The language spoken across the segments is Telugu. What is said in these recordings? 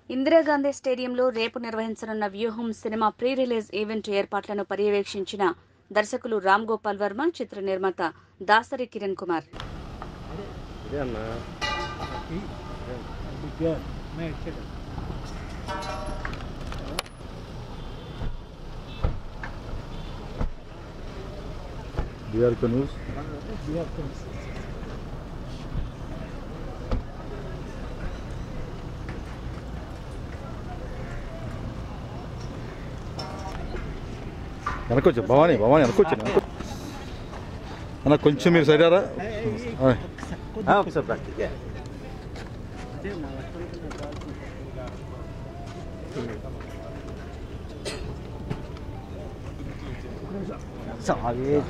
ఇందిరాగాంధీ స్టేడియంలో రేపు నిర్వహించనున్న వ్యూహం సినిమా ప్రీ రిలీజ్ ఈవెంట్ ఏర్పాట్లను పర్యవేక్షించిన దర్శకులు రామ్ గోపాల్ వర్మ చిత్ర నిర్మాత దాసరి కిరణ్ కుమార్ ఇదే అన్న బీఆర్కే న్యూస్ వెనకొచ్చు భవానీ భవానీ వెనకొచ్చు అన్న కొంచెం మీరు సరియారా ఒకసారి ప్రాక్టీస్ సాగే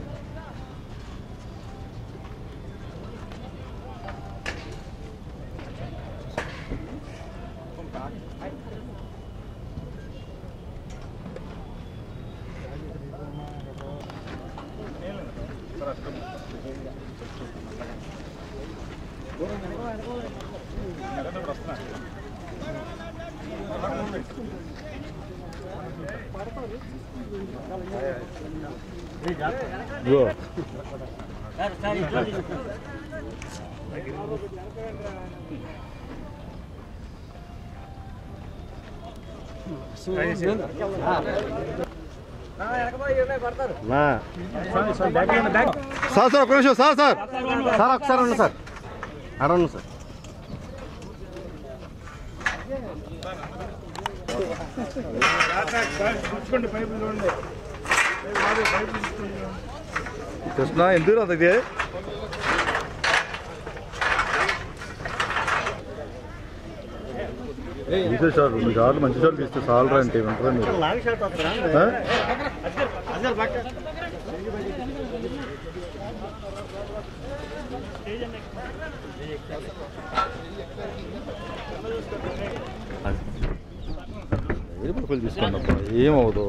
ఇదిగో నా సార్ సార్ ఒక నిమిషం సార్ సార్ సార్ ఒకసారి ఉండు సార్ అడగండి సార్ కృష్ణ ఎందుకు అంత ఇది తీసే సార్ రెండు సార్లు మంచి సార్లు తీస్తే సాలరా అంటే ఉంటారా మీరు లాంగ్ షాట్ వస్తారా ఆ? ఏ పప్పులు తీసుకోండి అబ్బా ఏమవుదు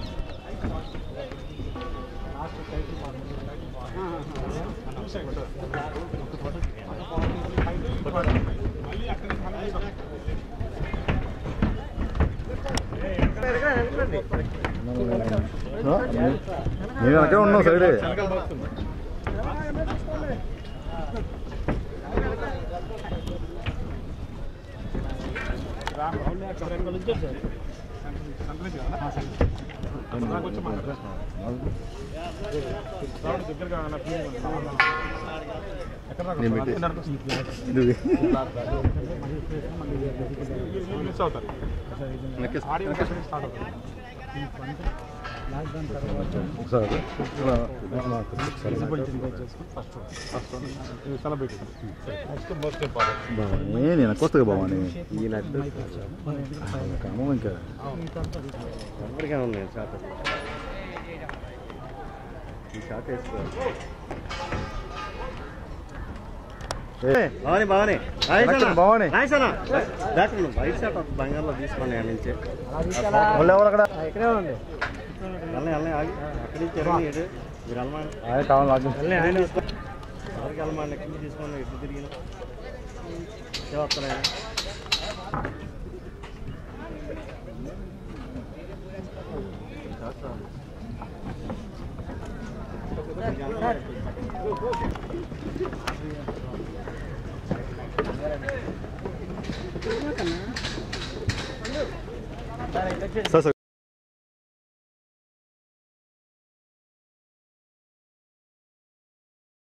ఆ? నేను అక్కడే ఉన్నాం సైడే నేను పెట్టి ఇది. వెనక్కి- ఒకసారి ఇలా, ఇలా, ఒకసారి. భవానీ, నేను వెనకొస్తా భవాని ఈ లడ్డు కామం ఇంకా ఎవరిగా ఉంది షాట్ ఈ షాట్ వేసుకోవాలి ఏ, భవాని భవాని డాక్టర్ భవాని. రాయసనా డాక్టర్ వైట్ షాట్ ఒక బంగారులో తీసుకోండి ఆ నుంచి వాళ్ళు ఎవరు అక్కడ వెళ్ళి వెళ్ళి ఆగి అక్కడి నుంచి ఇరవై ఏడు మీరు వెళ్ళమని ఆయన కావాలి నాకు ఎవరికి వెళ్ళమని ఎక్కడి నుంచి తీసుకోండి ఎప్పుడు తిరిగిన వస్తున్నాయి సార్ సార్